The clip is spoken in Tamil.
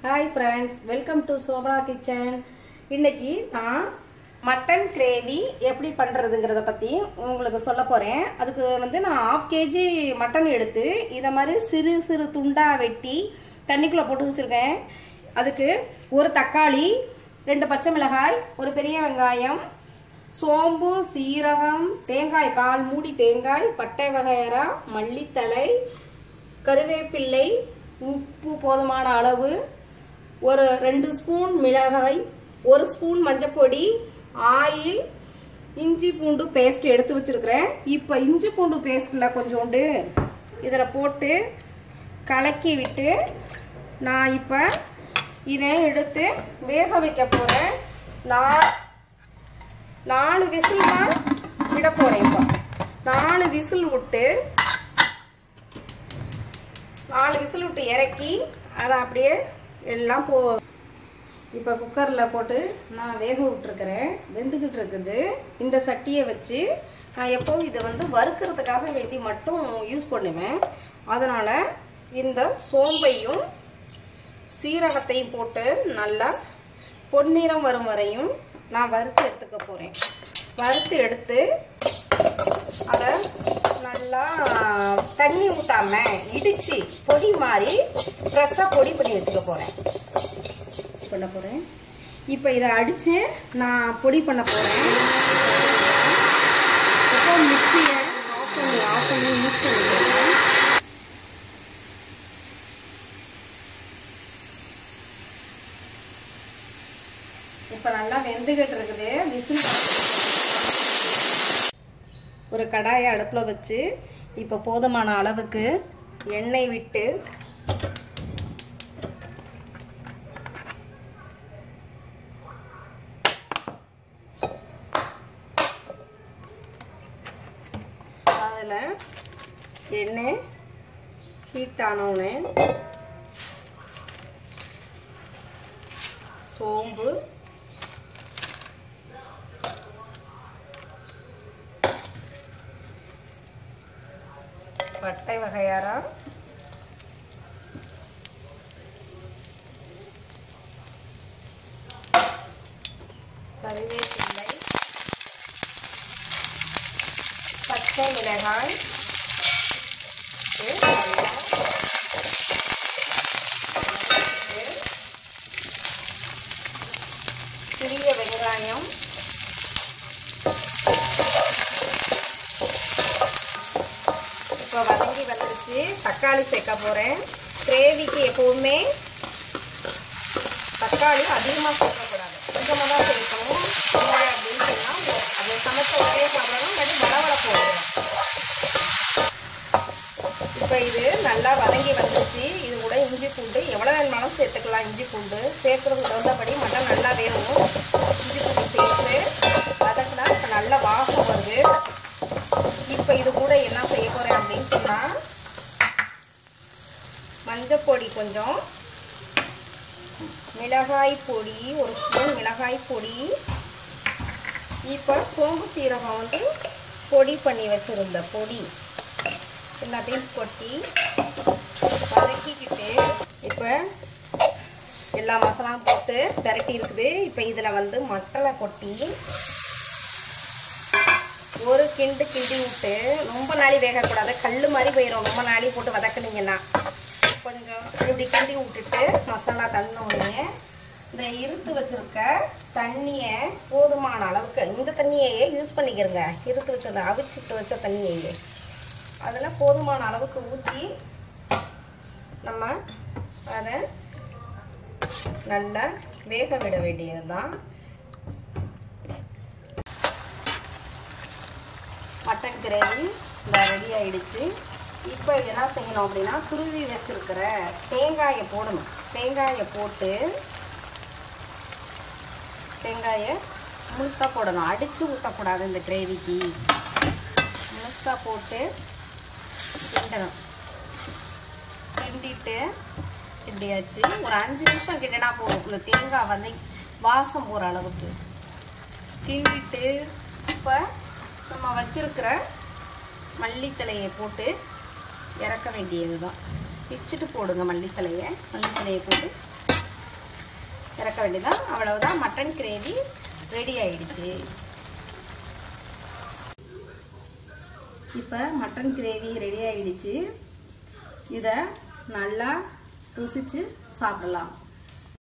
hi friends welcome to Sobha kitchen இன்னைக்கு நான் மட்டன் கிரேவி எப்படி பண்ணுறதுங்கிறத பற்றி உங்களுக்கு சொல்ல போகிறேன் அதுக்கு வந்து நான் ஆஃப் கேஜி மட்டன் எடுத்து இதை மாதிரி சிறு சிறு துண்டாக வெட்டி தண்ணிக்குள்ளே போட்டு வச்சுருக்கேன் அதுக்கு ஒரு தக்காளி ரெண்டு பச்சை மிளகாய் ஒரு பெரிய வெங்காயம் சோம்பு சீரகம் தேங்காய் கால் மூடி தேங்காய் பட்டை வகையரா மல்லித்தழை கருவேப்பிள்ளை உப்பு போதுமான அளவு ஒரு ரெண்டு ஸ்பூன் மிளகாய் ஒரு ஸ்பூன் மஞ்சப்பொடி ஆயில் இஞ்சி பூண்டு பேஸ்ட் எடுத்து வச்சிருக்கிறேன் இப்போ இஞ்சி பூண்டு பேஸ்ட்டில் கொஞ்சோண்டு இதில் போட்டு கலக்கி விட்டு நான் இப்போ இதை எடுத்து வேக வைக்க போகிறேன் நான் நாலு விசில் தான் விட போகிறேன் இப்போ நாலு விசில் விட்டு நாலு விசில் விட்டு இறக்கி அதை அப்படியே எல்லாம் போ இப்போ குக்கரில் போட்டு நான் வேக விட்டுருக்கிறேன் வெந்துக்கிட்டு இருக்குது இந்த சட்டியை வச்சு நான் எப்போவும் இதை வந்து வறுக்கிறதுக்காக வேண்டி மட்டும் யூஸ் பண்ணுவேன் அதனால் இந்த சோம்பையும் சீரகத்தையும் போட்டு நல்லா பொன்னிறம் வரும் வரையும் நான் வறுத்து எடுத்துக்க போகிறேன் வறுத்து எடுத்து அதை நல்லா தண்ணி ஊற்றாம இடித்து பொடி மாதிரி ஃப்ரெஷ்ஷாக பொடி பண்ணி வச்சுக்க போகிறேன் பண்ண போகிறேன் இப்போ இதை அடித்து நான் பொடி பண்ண போகிறேன் இப்போ மிக்சியை ஆஃப் பண்ணி ஆஃப் பண்ணி யூஸ் பண்ணிக்கிறேன் இப்போ நல்லா வெந்துகிட்டு இருக்குது விசில் ஒரு கடாயை அடுப்பில் வச்சு இப்போ போதுமான அளவுக்கு எண்ணெய் விட்டு அதில் எண்ணெய் ஹீட் ஆனவுடனே சோம்பு பட்டை வகையாரா கருவேப்பிள்ளை பச்சை மிளகாய் சிறிய வெங்காயம் இப்போ வதங்கி வந்துருச்சு தக்காளி சேர்க்க போகிறேன் கிரேவிக்கு எப்போவுமே தக்காளி அதிகமாக சேர்க்கக்கூடாது கொஞ்சமாக தான் சேர்க்கணும் இல்லை அப்படின்னு சொன்னால் அது சமைச்ச ஒரே சாப்பிடணும் இல்லாட்டி வளவளப்பு வரும் இப்போ இது நல்லா வதங்கி வந்துருச்சு இது கூட இஞ்சி பூண்டு எவ்வளோ வேணுமாலும் சேர்த்துக்கலாம் இஞ்சி பூண்டு சேர்க்குறது தகுந்தபடி மட்டன் நல்லா வேணும் இஞ்சி பூண்டு சேர்த்து வதக்குனா இப்போ நல்லா வாசம் வருது இப்போ இது கூட என்ன செய்ய போகிறேன் அப்படின்னு சொன்னால் மஞ்சப்பொடி கொஞ்சம் மிளகாய் பொடி ஒரு ஸ்பூன் மிளகாய் பொடி இப்போ சோம்பு சீரகம் வந்து பொடி பண்ணி வச்சுருந்த பொடி எல்லாத்தையும் கொட்டி வதக்கிக்கிட்டு இப்போ எல்லா மசாலாவும் போட்டு பெரட்டி இருக்குது இப்போ இதில் வந்து மட்டலை கொட்டி ஒரு கிண்டு கிண்டி விட்டு ரொம்ப நாளி வேகக்கூடாது கல் மாதிரி போயிடும் ரொம்ப நாளி போட்டு வதக்குனீங்கன்னா கொஞ்சம் இப்படி கிண்டி விட்டுட்டு மசாலா தண்ணோடனே இந்த இருத்து வச்சுருக்க தண்ணியை போதுமான அளவுக்கு இந்த தண்ணியையே யூஸ் பண்ணிக்கிறங்க இருத்து வச்சதை அவிச்சிட்டு வச்ச தண்ணியையே அதில் போதுமான அளவுக்கு ஊற்றி நம்ம அதை நல்லா வேக விட வேண்டியது தான் மட்டன் கிரேவி இந்த ரெடி ஆயிடுச்சு இப்போ என்ன செய்யணும் அப்படின்னா துருவி வச்சிருக்கிற தேங்காயை போடணும் தேங்காயை போட்டு தேங்காயை முழுசாக போடணும் அடித்து ஊற்றக்கூடாது இந்த கிரேவிக்கு முழுசாக போட்டு கிண்டணும் கிண்டிட்டு கிண்டியாச்சு ஒரு அஞ்சு நிமிஷம் கிண்டினா போதும் இந்த தேங்காய் வந்து வாசம் போகிற அளவுக்கு கிண்டிட்டு இப்போ நம்ம வச்சிருக்கிற மல்லித்தலையை போட்டு இறக்க வேண்டியது தான் பிச்சுட்டு போடுங்க மல்லித்தலையை மல்லித்தலையை போட்டு இறக்க வேண்டியதான் அவ்வளவுதான் மட்டன் கிரேவி ரெடி ஆயிடுச்சு இப்போ மட்டன் கிரேவி ரெடி ஆயிடுச்சு இதை நல்லா ருசிச்சு சாப்பிடலாம்